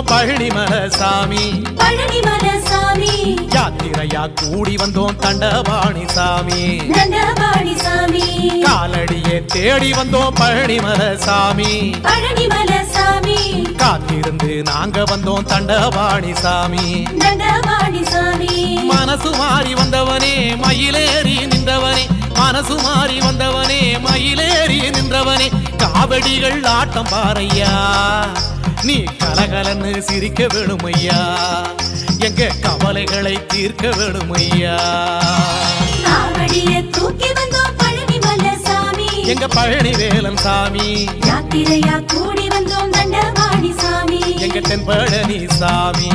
பழனிமல சாமி பழனிமல சாமி யாத்திரையா கூடி வந்தோம் தண்டபாணி சாமி தண்டபாணி சாமி காலடியே தேடி வந்தோம் பழனிமல சாமி பழனிமல சாமி காத்திருந்து நாங்க வந்தோம் தண்டபாணி சாமி தண்டபாணி சாமி மனசு மாறி வந்தவனே மயிலேறி நின்றவனே மனசு மாறி வந்தவனே மயிலேறி நின்றவனே காவடிகள் ஆட்டம் பாறையா நீ கலகலன்னு சிரிக்க வேணுமையா எங்க கவலைகளை தீர்க்க வேணுமையா காவடிய தூக்கி வந்தோம் பழனிமல சாமி எங்க பழனி வேலன் சாமி யாத்திரையா கூடி வந்தோம் தண்டபாணி சாமி எங்க தென்பழனி சாமி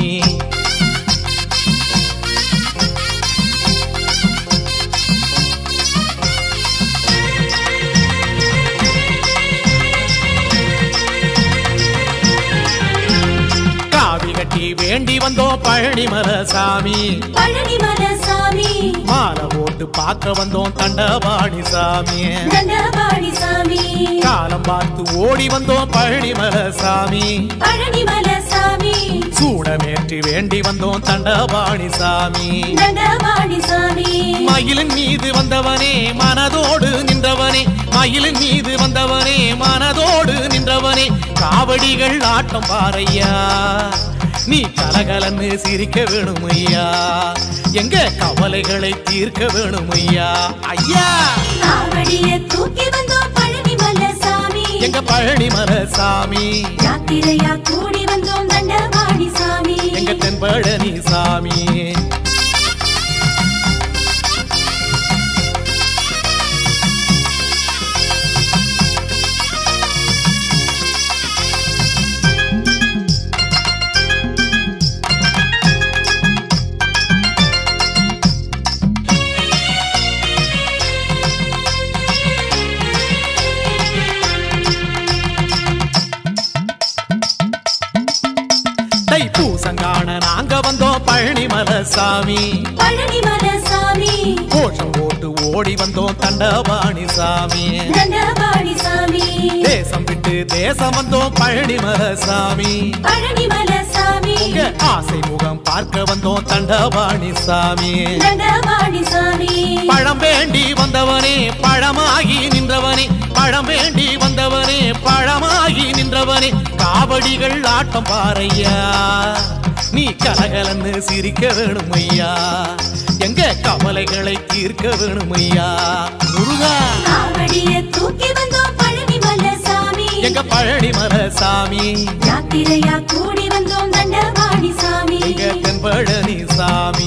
காவி கட்டி வேண்டி வந்தோம் பழனிமல சாமி பழனிமல சாமி மாலை போட்டு பார்க்க வந்தோம் தண்டபாணி சாமி தண்டபாணி சாமி காலம் பார்த்து ஓடி வந்தோம் பழனிமல சாமி பழனிமல சாமி சூடமேற்றி வேண்டி வந்தோம் தண்டபாணி சாமி தண்டபாணி சாமி மயிலின் மீது வந்தவனே மனதோடு நின்றவனே மயிலின் மீது வந்தவனே மனதோடு நின்றவனே காவடிகள் ஆட்டம் பாறையா நீ கலகலன்னு சிரிக்க வேணுமையா எங்க கவலைகளை தீர்க்க வேணுமையா ஐயா காவடிய தூக்கி வந்தோம் பழனிமல சாமி எங்க பழனிமல சாமி யாத்திரையா கூடி வந்தோம் தண்டபாணி சாமி எங்க தென்பழனி சாமி தைப்பூசங்கான நாங்க வந்தோம் பழனிமல சாமி பழனிமல சாமி கோஷம் போட்டு ஓடி வந்தோம் தண்டபாணி சாமி தண்டபாணி சாமி தேசம் விட்டு தேசம் வந்தோம் பழனிமல சாமி பழனிமல சாமி உங்க ஆசை முகம் பார்க்க வந்தோம் தண்டபாணி சாமி தண்டபாணி சாமி பழம் வேண்டி வந்தவனே பழமாகி நின்றவனே பழம் வேண்டி வந்தவனே பழமாகி நின்றவனே காவடிகள் ஆட்டம் பாறையா நீ கலகலன்னு சிரிக்க வேணுமையா எங்க கவலைகளை தீர்க்க வேணுமையா முருகா காவடிய தூக்கி வந்தோம் பழனிமல சாமி எங்க பழனிமல சாமி யாத்திரையா கூடி வந்தோம் தண்டபாணி சாமி எங்க தென்பழனி சாமி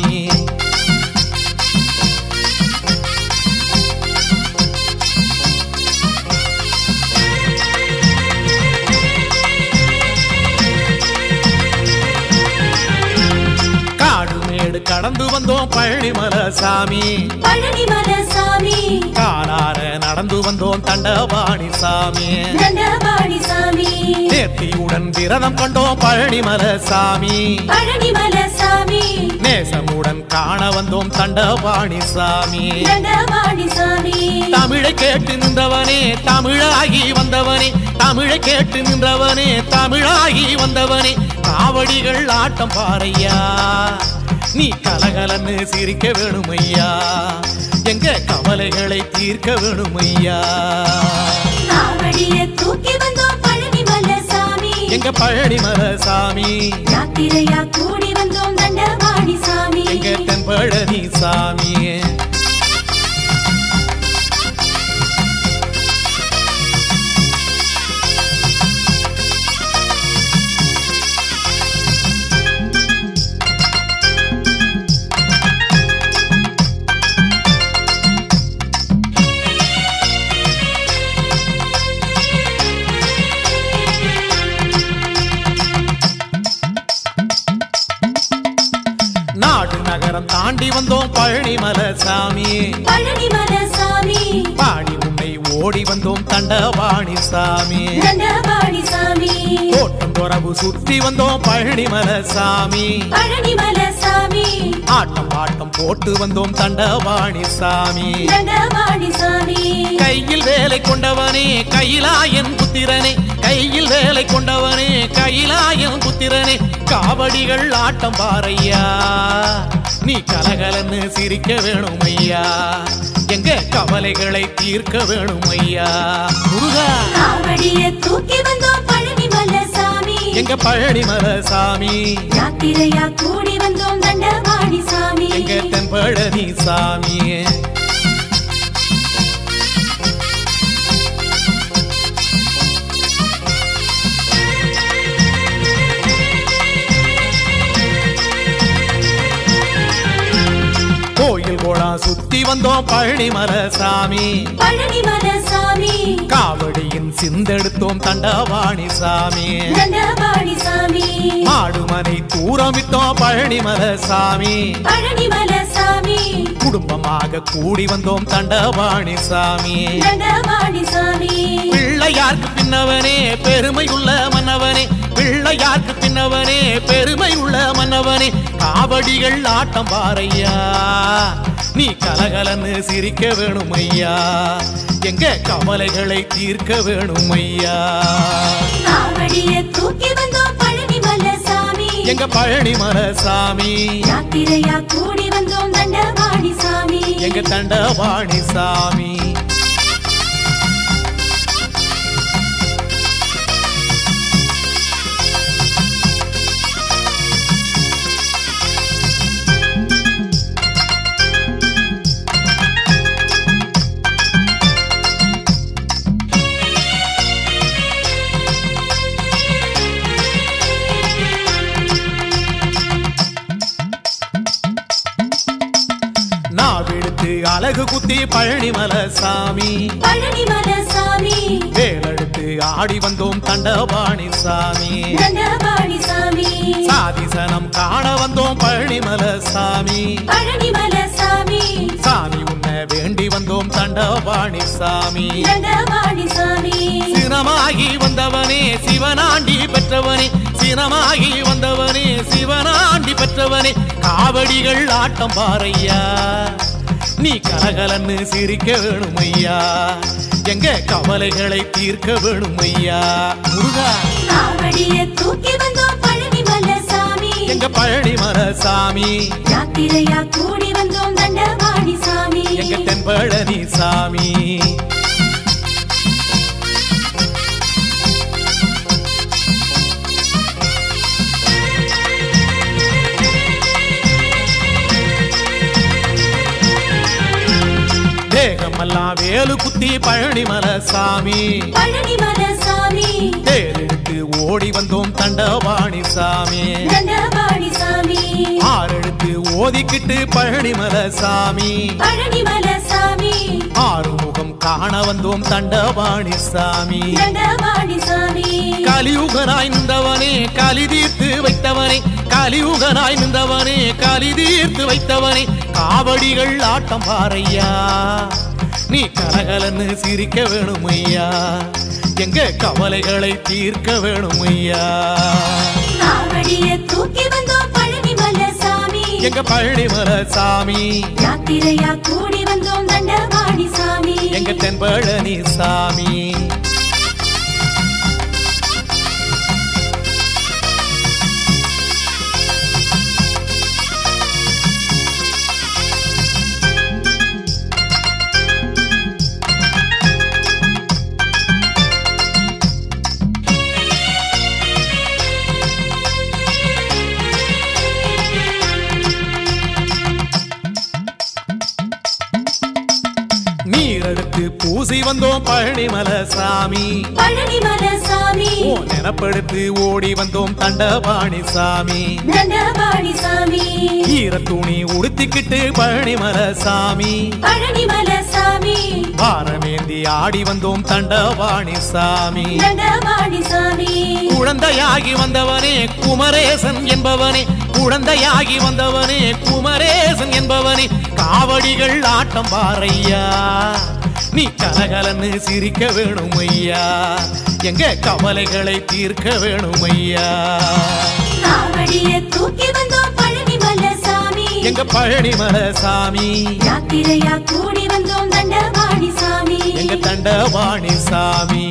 காடு மேடு கடந்து வந்தோம் பழனிமல சாமி பழனிமல சாமி காலார நடந்து வந்தோம் தண்டபாணி சாமி தண்டபாணி சாமி நேர்த்தியுடன் விரதம் கொண்டோம் பழனிமல சாமி பழனிமல சாமி நேசமுடன் காண வந்தோம் தண்டபாணி சாமி தண்டபாணி சாமி தமிழை கேட்டு நின்றவனே தமிழாகி வந்தவனே தமிழை கேட்டு நின்றவனே தமிழாகி வந்தவனே காவடிகள் ஆட்டம் பாறையா நீ கலகலன்னு சிரிக்க வேணுமையா எங்க கவலைகளை தீர்க்க வேணுமையா காவடிய தூக்கி வந்தோம் பழனிமல சாமி எங்க பழனிமல சாமி யாத்திரையா கூடி வந்தோம் தண்டபாணி சாமி எங்க தென்பழனி சாமி நாடு நகரம் தாண்டி வந்தோம் பழனிமல சாமி பழனிமல சாமி பாடி உன்னை ஓடி வந்தோம் தண்டபாணி சாமி தண்டபாணி சாமி தோட்டம் துறவு சுத்தி வந்தோம் பழனிமல சாமி பழனிமல சாமி ஆட்டம் பாட்டம் போட்டு வந்தோம் தண்டபாணி சாமி தண்டபாணி சாமி கையில் வேலை கொண்டவனே கையிலாயன் புத்திரனே கையில் வேலை கொண்டவனே கையிலாயன் புத்திரனே காவடிகள் ஆட்டம் பாரையா நீ கலகலன்னு சிரிக்க வேணும் ஐயா எங்க கவலைகளை தீர்க்க வேணும் ஐயா முருகா காவடிய தூக்கி வந்தோம் பழனி மலை சாமி எங்க பழனிமல சாமி யாத்திரையா கூடி வந்தோம் தண்டபாணி சாமி எங்க தென்பழனி சாமி கோயில் கோடா சுத்தி வந்தோம் பழனிமல சாமி பழனி மலை சாமி காவடியின் சிந்தெடுத்தோம் தண்டவாணி சாமி தண்டபாணி சாமி மாடுமனை தூரமிட்டோம் பழனிமல சாமி பழனி மலை சாமி குடும்பமாக கூடி வந்தோம் தண்டவாணி சாமி தண்டபாணி சாமி பிள்ளையார்க்கு பின்னவனே பெருமை உள்ள மன்னவனே பிள்ளையார்க்கு பின்னவனே பெருமை உள்ள மன்னவனே காவடிகள் ஆட்டம் பாரையா நீ கலகலன்னு சிரிக்க வேணும் ஐயா எங்க கவலைகளை தீர்க்க வேணும் ஐயா காவடிய தூக்கி வந்தோம் பழனி மலை சாமி எங்க பழனிமல சாமி யாத்திரையா கூடி வந்தோம் தண்டபாணி சாமி எங்க தண்டவாணி சாமி நாவெடுத்து அழகு குத்தி பழனிமல சாமி பழனி மலை சாமி வேலெடுத்து ஆடி வந்தோம் தண்டபாணி சாமி தண்டபாணி சாமி சாதிசனம் காண வந்தோம் பழனிமல சாமி பழனி மலை சாமி சாமி உன்னை வேண்டி வந்தோம் தண்டபாணி சாமி தண்டபாணி சாமி சினமாகி வந்தவனே சிவனாண்டி பெற்றவனே சினமாகி வந்தவனே சிவனாண்டி பெற்றவனே காவடிகள் ஆட்டம் பாரையா நீ கலகலன்னு சிரிக்க வேணும் ஐயா எங்க கவலைகளை தீர்க்க வேணும் ஐயா முருகா காவடிய தூக்கி வந்தோம் பழனி மலை சாமி எங்க பழனிமல சாமி யாத்திரையா கூடி வந்தோம் தண்டபாணி சாமி எங்க தென்பழனி சாமி தேகமெல்லாம் வேலு குத்தி பழனிமல சாமி பழனி மலை சாமி தேரெடுத்து ஓடி வந்தோம் தண்டபாணி சாமி தண்டபாணி சாமி ஆறெடுத்து ஓதிக்கிட்டு பழனிமல சாமி பழனி மலை சாமி ஆறுமுகம் காண வந்தோம் தண்டபாணி சாமி தண்டபாணி சாமி கலியுகனாய் நின்றவனே கலி தீர்த்து வைத்தவனே கலியுகனாய் நின்றவனே கலி தீர்த்து வைத்தவனே காவடிகள் ஆட்டம் பாரையா நீ கலகலன்னு சிரிக்க வேணும் ஐயா எங்க கவலைகளை தீர்க்க வேணும் ஐயா காவடிய தூக்கி வந்தோம் பழனி மலை சாமி எங்க பழனிமல சாமி யாத்திரையா கூடி வந்தோம் தண்டபாணி சாமி எங்க தென்பழனி சாமி நீரெடுத்து பூசி வந்தோம் பழனிமல சாமி பழனி மலை சாமி ஓ நினப்படுத்து ஓடி வந்தோம் தண்டபாணி சாமி தண்டபாணி சாமி ஈர துணி உடுத்திக்கிட்டு பழனிமல சாமி பழனி மலை சாமி பாரமேந்தி ஆடி வந்தோம் தண்டபாணி சாமி தண்டபாணி சாமி குழந்தையாகி வந்தவனே குமரேசன் என்பவனே குழந்தையாகி வந்தவனே குமரேசன் என்பவனே காவடிகள் ஆட்டம் பாரையா நீ கலகலன்னு சிரிக்க வேணும் ஐயா எங்க கவலைகளை தீர்க்க வேணும் ஐயா காவடிய தூக்கி வந்தோம் பழனி மலை சாமி எங்க எங்க பழனிமலை சாமி யாத்திரையா கூடி வந்தோம் தண்டபாணி சாமி எங்க தண்டவாணி சாமி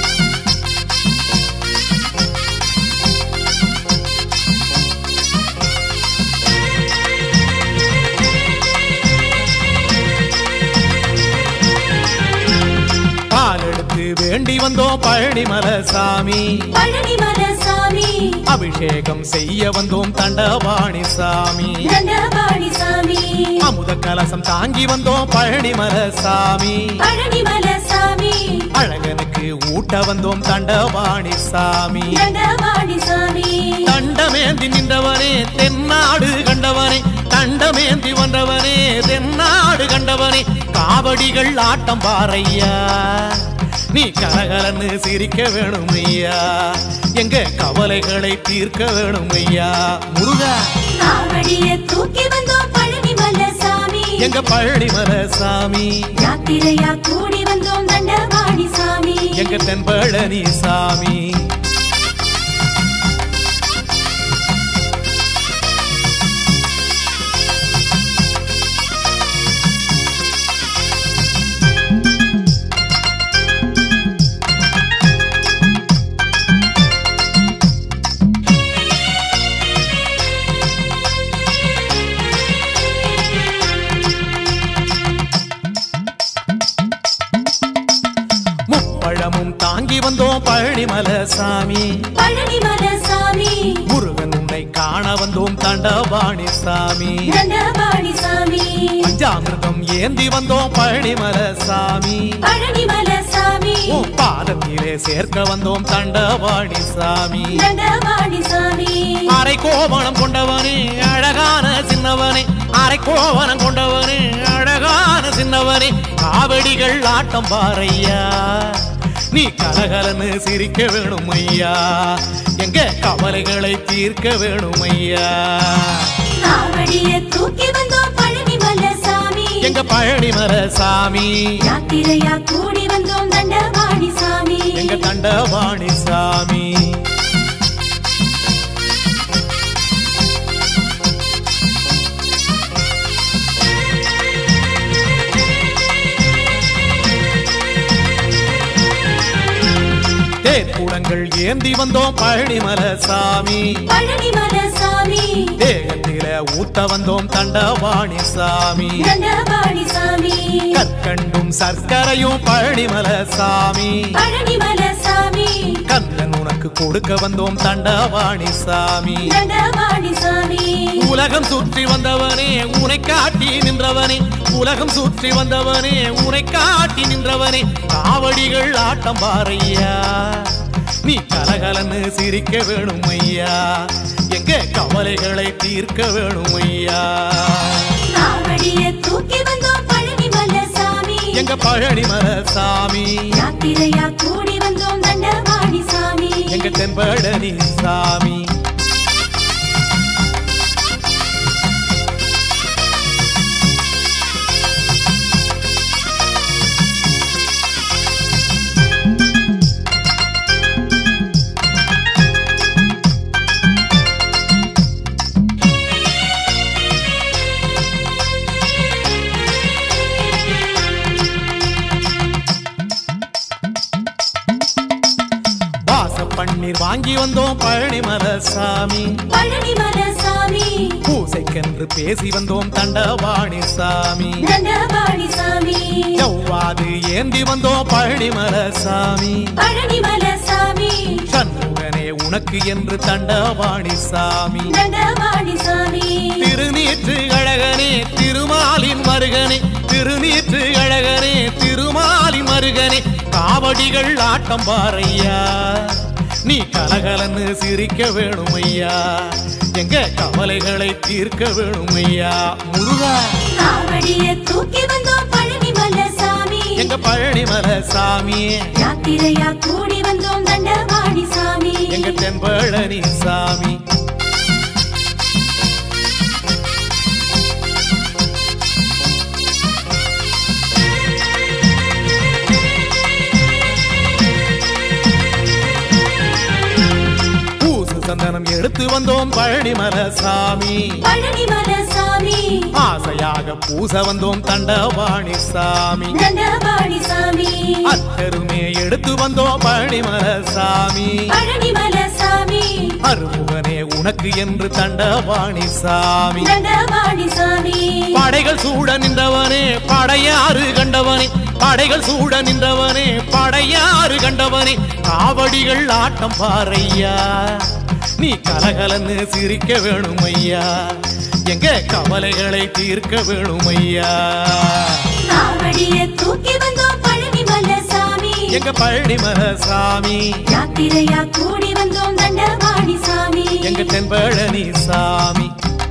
பால் எடுத்து வேண்டி வந்தோம் பழனிமலை சாமி பழனிமலை சாமி அபிஷேகம் செய்ய வந்தோம் தண்டவாணி சாமி தண்டபாணி சாமி அமுத கலசம் தாங்கி வந்தோம் பழனிமலை சாமி பழனிமலை சாமி அழகனுக்கு ஊட்ட வந்தோம் தண்டவாணி சாமி தண்டபாணி சாமி தண்டமேந்தி நின்றவனே தென்னாடு கண்டவனே தண்டமேந்தி வந்தவனே தென்னாடு கண்டவனே காவடிகள் ஆட்டம் பாறையா நீ கலகலன்னு சிரிக்க வேணும் ஐயா எங்க கவலைகளை தீர்க்க வேணும் ஐயா முருகா காவடிய தூக்கி வந்தோம் பழனிமலை சாமி எங்க பழனிமலை சாமி யாத்திரையா கூடி வந்தோம் தண்டபாணி சாமி எங்க தென்பழனி சாமி முப்பழமும் தாங்கி வந்தோம் பழனிமலை சாமி பழனிமலை சாமி முருகன் உன்னை காண வந்தோம் தண்டவாணி சாமி தண்டபாணி சாமி பஞ்சாமிர்தம் ஏந்தி வந்தோம் பழனிமலை சாமி பழனிமலை சாமி உன் பாதத்திலே சேர்க்க வந்தோம் தண்டவாணி சாமி தண்டபாணி சாமி அரை கோவணம் கொண்டவனே அழகான சின்னவனே அரை கோவணம் கொண்டவனே அழகான சின்னவனே காவடிகள் ஆட்டம் பாறையா நீ கலகலன்னு சிரிக்க வேணும் ஐயா எங்க கவலைகளை தீர்க்க வேணும் ஐயா காவடிய தூக்கி வந்தோம் பழனிமலை சாமி எங்க பழனிமலை சாமி யாத்திரையா கூடி வந்தோம் தண்டபாணி சாமி எங்க தண்டவாணி சாமி தேர்க்கூடங்கள் ஏந்தி வந்தோம் பழனிமலை சாமி பழனிமலை சாமி தேகத்தில ஊத்த வந்தோம் தண்டவாணி சாமி தண்டபாணி சாமி கற்கண்டும் சர்க்கரையும் பழனிமலை சாமி பழனிமலை சாமி கந்தன் உனக்கு கொடுக்க வந்தோம் தண்டவாணி சாமி தண்டபாணி சாமி உலகம் சுற்றி வந்தவனே உனை காட்டி நின்றவனே உலகம் சுற்றி வந்தவனே உனை காட்டி நின்றவனே காவடிகள் ஆட்டம் பாறையா நீ கலகலன்னு சிரிக்க வேணும் ஐயா எங்க கவலைகளை தீர்க்க வேணும் ஐயா காவடிய தூக்கி வந்தோம் பழனிமலை சாமி எங்க பழனிமலை சாமி யாத்திரையா கூடி வந்தோம் தண்டபாணி சாமி எங்க தென்பழனி சாமி வாச பன்னீர் வாங்கி வந்தோம் பழனிமலை சாமி பழனிமலை சாமி பூசைக்கென்று பேசி வந்தோம் தண்டவாணி சாமி தண்டபாணி சாமி செவ்வாது ஏந்தி வந்தோம் பழனிமலை சாமி பழனிமலை சாமி சண்முகனே உனக்கு என்று தண்டவாணி சாமி தண்டபாணி சாமி திருநீற்று அழகனே திருமாலின் மருகனே திருநீற்று அழகனே திருமாலின் மருகனே காவடிகள் ஆட்டம் பாறையா நீ கலகலன்னு சிரிக்க வேணும் ஐயா எங்க கவலைகளை தீர்க்க வேணும் ஐயா முருகா காவடிய தூக்கி வந்தோம் பழனிமலை சாமி எங்க பழனிமலை சாமி யாத்திரையா கூடி வந்தோம் தண்டபாணி சாமி எங்க தென்பழனி சாமி பூசு சந்தனம் எடுத்து எடுத்து வந்தோம் பழனிமல சாமி பழனிமல சாமி ஆசையாக பூச வந்தோம் தண்டபாணி சாமி தண்டபாணி சாமி அத்தருமே எடுத்து வந்தோம் பழனிமல சாமி பழனிமல சாமி அருமுகனே உனக்கு என்று தண்டபாணி சாமி தண்டபாணி சாமி படைகள் சூட நின்றவனே படையாறு கண்டவனே படைகள் சூட நின்றவனே படையாறு கண்டவனே காவடிகள் ஆட்டம் பாறையா நீ கலகலன்னு சிரிக்க வேணும் ஐயா எங்க கவலைகளை தீர்க்க வேணும் ஐயா காவடிய தூக்கி வந்தோம் பழனிமல சாமி எங்க பழனிமல சாமி யாத்திரையா கூடி வந்தோம் தண்டபாணி சாமி எங்க தென்பழனி சாமி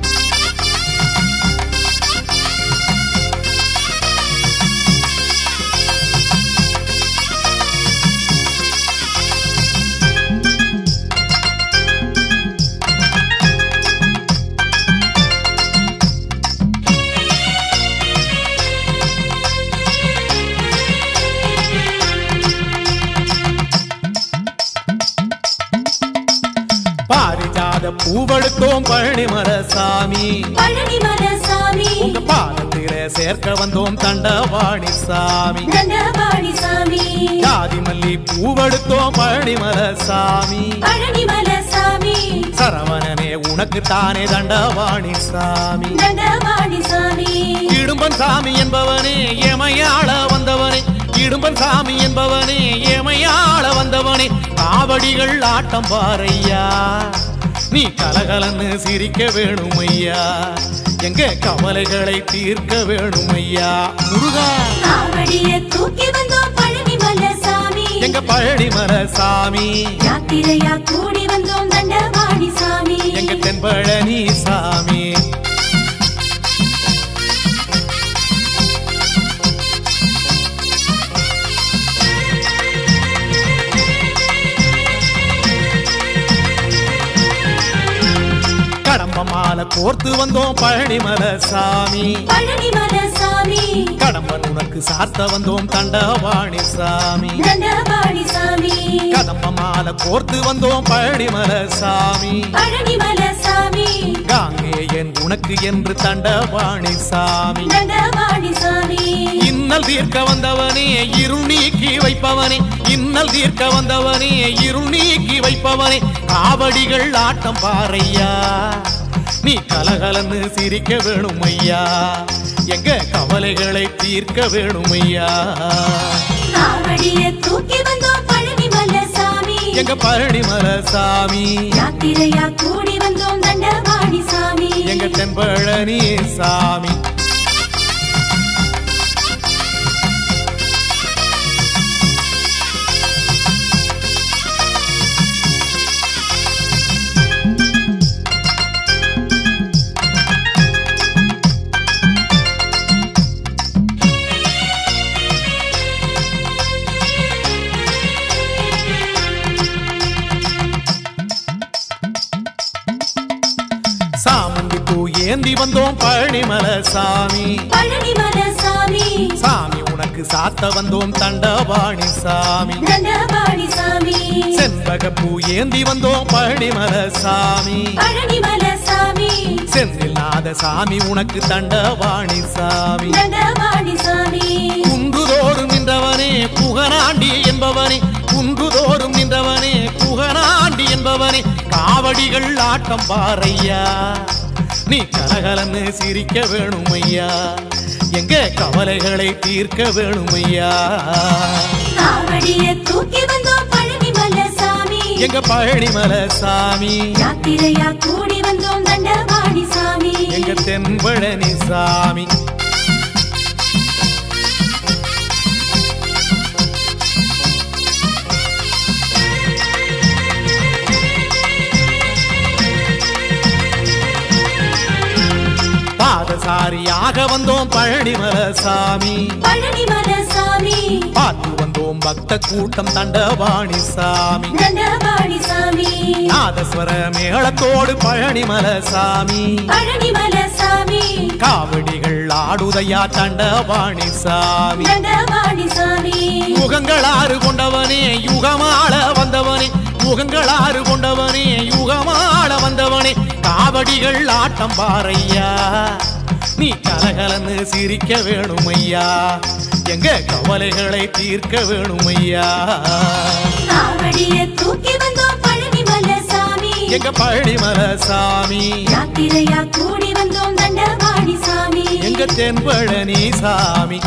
பாரிஜாத பூவெடுத்தோம் பழனிமல சாமி பழனிமல சாமி உங்க பாதத்தில சேர்க்க வந்தோம் தண்டவாணி சாமி தண்டபாணி சாமி ஜாதி மல்லி பூவெடுத்தோம் பழனிமல சாமி பழனிமல சாமி சரவணனே உனக்கு தானே தண்டவாணி சாமி தண்டபாணி சாமி இடும்பன் சாமி என்பவனே எமையாள வந்தவனே இடும்பன் சாமி என்பவனே எமையாள வந்தவனே காவடிகள் ஆட்டம் பாறையா நீ கலகலன்னு சிரிக்க வேணும் ஐயா எங்க கவலைகளை தீர்க்க வேணும் ஐயா முருகா காவடிய தூக்கி வந்தோம் பழனிமல சாமி எங்க பழனிமல சாமி யாத்திரையா கூடி வந்தோம் தண்டபாணி சாமி எங்க தென்பழனி சாமி கடம்ப மாலை கோர்த்து வந்தோம் பழனிமல சாமி பழனிமல சாமி கடம்பன் உனக்கு சாத்த வந்தோம் தண்டவாணி சாமி தண்டபாணி சாமி கதம்ப மாலை கோர்த்து வந்தோம் பழனிமல சாமி பழனிமல சாமி காங்கேயன் உனக்கு என்று தண்டவாணி சாமி தண்டபாணி சாமி இன்னல் தீர்க்க வந்தவனே இருள் நீக்கி வைப்பவனே இன்னல் தீர்க்க வந்தவனே இருள் நீக்கி வைப்பவனே காவடிகள் ஆட்டம் பாறையா நீ கலகலன்னு சிரிக்க வேணும் ஐயா எங்க கவலைகளை தீர்க்க வேணும் ஐயா காவடிய தூக்கி வந்தோம் பழனிமல சாமி எங்க பழனிமல சாமி யாத்திரையா கூடி வந்தோம் தண்டபாணி சாமி எங்க தென்பழனி சாமி சாமந்தி பூ ஏந்தி வந்தோம் பழனிமல சாமி பழனிமல சாமி சாமி உனக்கு சாத்த வந்தோம் தண்டவாணி சாமி தண்டபாணி சாமி செண்பக பூ ஏந்தி வந்தோம் பழனிமல சாமி பழனிமல சாமி செந்தில் நாத சாமி உனக்கு தண்டவாணி சாமி தண்டபாணி சாமி குன்றுதோறும் நின்றவனே புகனாண்டி என்பவனே குன்றுதோறும் நின்றவனே புகனாண்டி என்பவனே காவடிகள் ஆட்டம் பாறையா நீ கலகலன்னு சிரிக்க வேணும் ஐயா எங்க கவலைகளை தீர்க்க வேணும் ஐயா காவடிய தூக்கி வந்தோம் பழனிமல சாமி எங்க பழனிமல சாமி யாத்திரையா கூடி வந்தோம் தண்டபாணி சாமி எங்க தென்பழனி சாமி பாதசாரியாக வந்தோம் பழனிமல சாமி பழனிமல சாமி பார்த்து வந்தோம் பக்த கூட்டம் தண்டவாணி சாமி தண்டபாணி சாமி நாதஸ்வர மேளத்தோடு பழனிமல சாமி பழனிமல சாமி காவடிகள் ஆடுதையா தண்டவாணி சாமி தண்டபாணி சாமி முகங்கள் ஆறு கொண்டவனே யுகமாள வந்தவனே முகங்களாறு கொண்டவனே யுகமாள வந்தவனே காவடிகள் ஆட்டம் பாறையா நீ கலகலன்னு சிரிக்க வேணும் ஐயா எங்க கவலைகளை தீர்க்க வேணும் ஐயா காவடிய தூக்கி வந்தோம் பழனி மலசாமி எங்க பழனிமல சாமி யாத்திரையா கூடி வந்தோம் தண்டபாணி சாமி எங்க தென்பழனி சாமி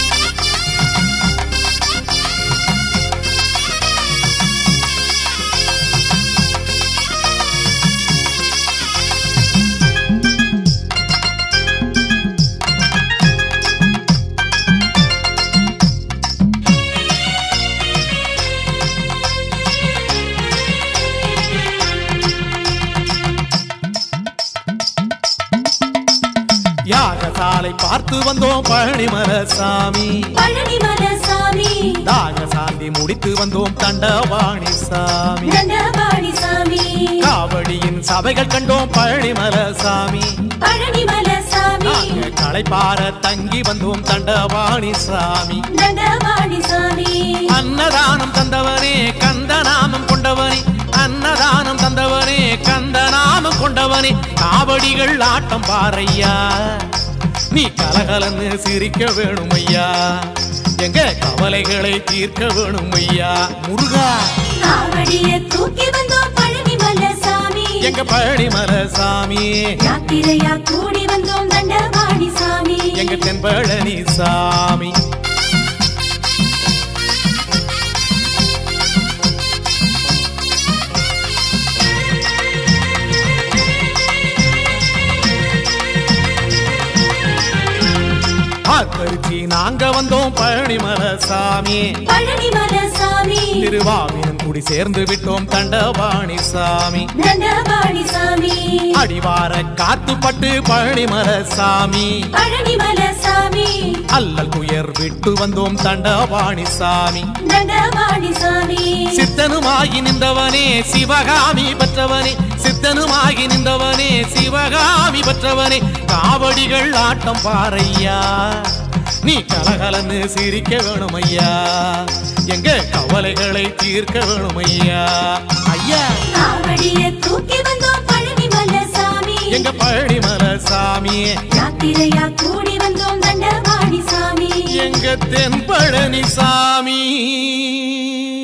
யாகசாலை பார்த்து வந்தோம் பழனிமல சாமி பழனி மலசாமி தாக சாந்தி முடித்து வந்தோம் தண்டவாணி சாமி தண்டபாணி சாமி காவடியின் சபைகள் கண்டோம் பழனிமல சாமி பழனி மலசாமி நாங்க களைப்பார தங்கி வந்தோம் தண்டவாணி சாமி தண்டபாணி சாமி அன்னதானம் தந்தவனே கந்தநாமம் கொண்டவனே அன்னதானம் தந்தவனே கந்தநாமம் கொண்டவனே காவடிகள் ஆட்டம் பாறையா நீ கலகலன்னு சிரிக்க வேணும் ஐயா எங்க கவலைகளை தீர்க்க வேணும் ஐயா முருகா காவடிய தூக்கி வந்தோம் பழனி மலசாமி எங்க பழனிமல சாமி யாத்திரையா கூடி வந்தோம் தண்டபாணி சாமி எங்க தென்பழனி சாமி ஆத்தரிச்சி நாங்க வந்தோம் பழனிமல சாமி பழனி மலசாமி திருவாவினம் குடி சேர்ந்து விட்டோம் தண்டபாணி சாமி தண்டபாணி சாமி அடிவார காத்துப்பட்டு பழனிமல சாமி பழனி மலசாமி அல்லல் துயர் விட்டு வந்தோம் தண்டபாணி சாமி தண்டபாணி சாமி சித்தனுமாகி நின்றவனே சிவகாமி பெற்றவனே சித்தனுமாகி நின்றவனே சிவகாமி பெற்றவனே காவடிகள் ஆட்டம் பாறையா நீ கலகலன்னு சிரிக்க வேணும் ஐயா எங்க கவலைகளை தீர்க்க வேணும் ஐயா ஐயா காவடிய தூக்கி வந்தோம் பழனி மலசாமி எங்க பழனிமல சாமி யாத்திரையா கூடி வந்தோம் தண்டபாணி சாமி எங்க தென்பழனி சாமி